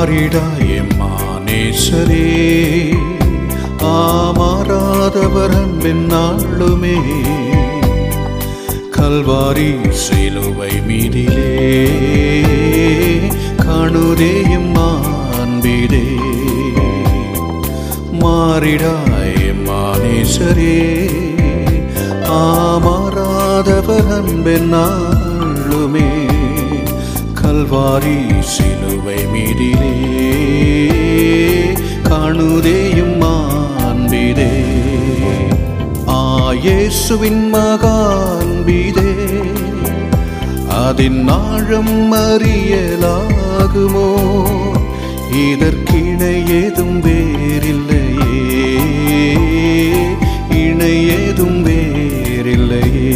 மாறிடாயம்மானேசரே ஆமாறாதவர் அன்பின் நாளுமே கல்வாரி சிலுவை மீதிலே காணுதேயும் மாண்பிதே மாறிடாயம்மானேசரே ஆமாறாதவர் அன்பின் நாளுமே கல்வாரி சிலுவை மீதிலே காணுதேயும் மாண்பிதே ஆயேசுவின் மகான்பிதே அதின் ஆழம் அறியலாகுமோ இதற்கிணை ஏதும் வேறில்லையே இணை ஏதும் வேறில்லையே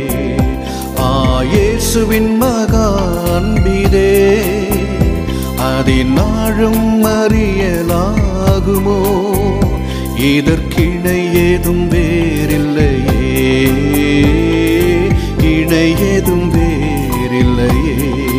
ஆயேசுவின் மகான்பிதே அதின் ஆழம் அறியலாகுமோ இதற்கிணை ஏதும் வேறில்லையே இணை ஏதும் வேறில்லையே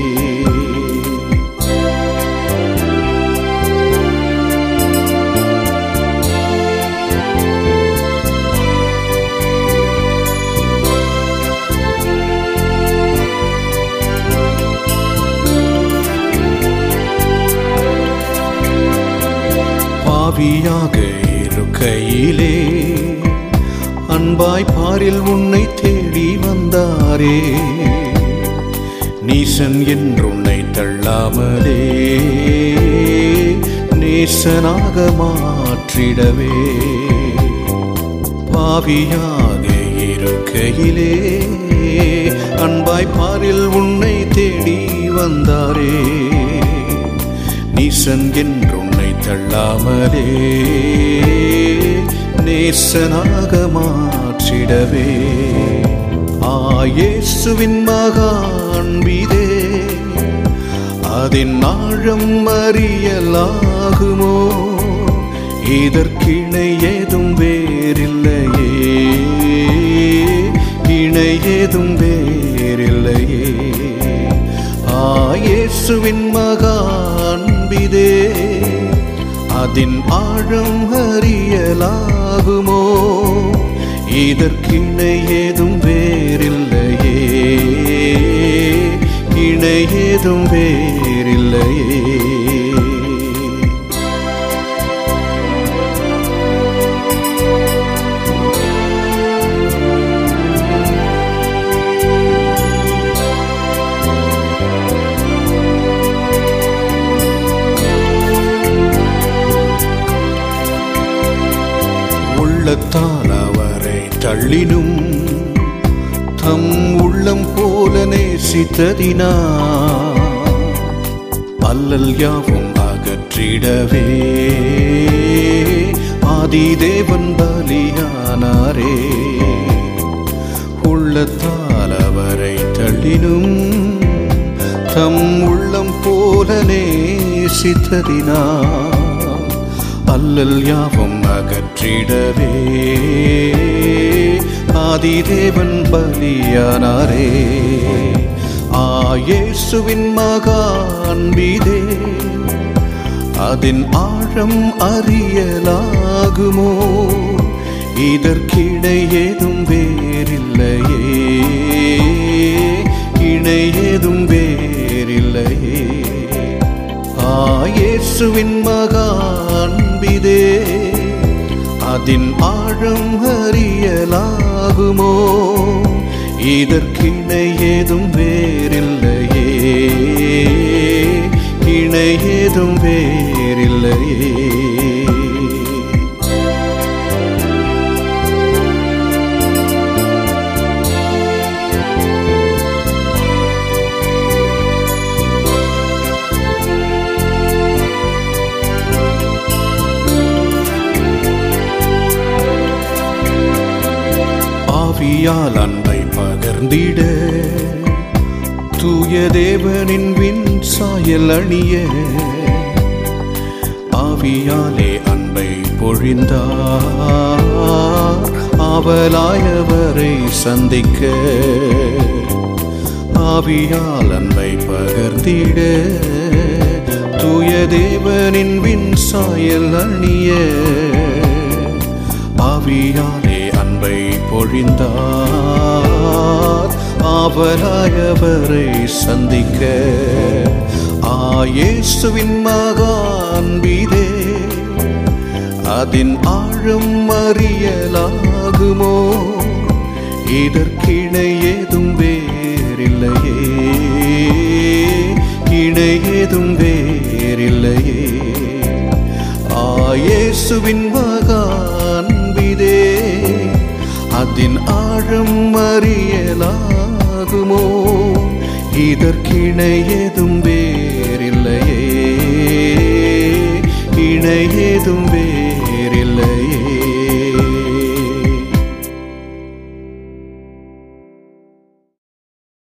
பாவியாக இருக்கையிலே அன்பாய் பாரில் உன்னை தேடி வந்தாரே நீசன் என்றுன்னை தள்ளாமலே நேசனாக மாற்றிடவே பாவியாக இருக்கையிலே அன்பாய் பாரில் உன்னை தேடி வந்தாரே நீசன் என்றுன்னை தள்ளாமலே நேசனாக மாற்றிடவே ஆயேசுவின் மகான்பிதே அதின் ஆழம் அறியலாகுமோ இதற்கிணை ஏதும் வேறில்லையே இணை ஏதும் வேறில்லையே ஆயேசுவின் மகான்பிதே அதின் ஆழம் அறியலாகுமோ இதற்கிணை ஏதும் வேறில்லையே இணை ஏதும் வேறில்லையே உள்ளத்தால் அவரை தள்ளினும் தம் உள்ளம் போல நேசித்ததினா அல்லல் யாவும் அகற்றிடவே ஆதிதேவன் பலியானாரே உள்ளத்தால் அவரை தள்ளினும் தம் உள்ளம் போல நேசித்ததினா அல்லல் யாவும் அகற்றிடவே ஆதிதேவன் பலியானாரே ஆயேசுவின் மகான்பிதே அதின் ஆழம் அறியலாகுமோ இதற்கிணை ஏதும் வேறில்லையே இணை ஏதும் வேறில்லையே ஆயேசுவின் மகான்பிதே அதின் ஆழம் அறியலாகுமோ இதற்கிணை ஏதும் வேறில்லையே இணை ஏதும் வேறில்லையே ஆவியால் அன்பை பகர்ந்திட தூய தேவனின் வின் சாயல் அணிய ஆவியாலே அன்பை பொழிந்தார் ஆவலாயவரை சந்திக்க ஆவியால் அன்பை பகர்ந்திட தூய தேவனின் வின் சாயல் அணிய ஆவியாலே அன்பை பொழிந்தார் ஆவலாயவரை சந்திக்க ஆயேசுவின் மகான்பிதே அதன் ஆழம் அறியலாகுமோ இதற்கிணை ஏதும் வேறில்லையே இணை ஏதும் வேறில்லையே ஆயேசுவின் மகான்பிதே அதன் ஆழம் அறியலாகுமோ இதற்கிணை ஏதும் வேறில்லையே இணை ஏதும் வேறில்லையே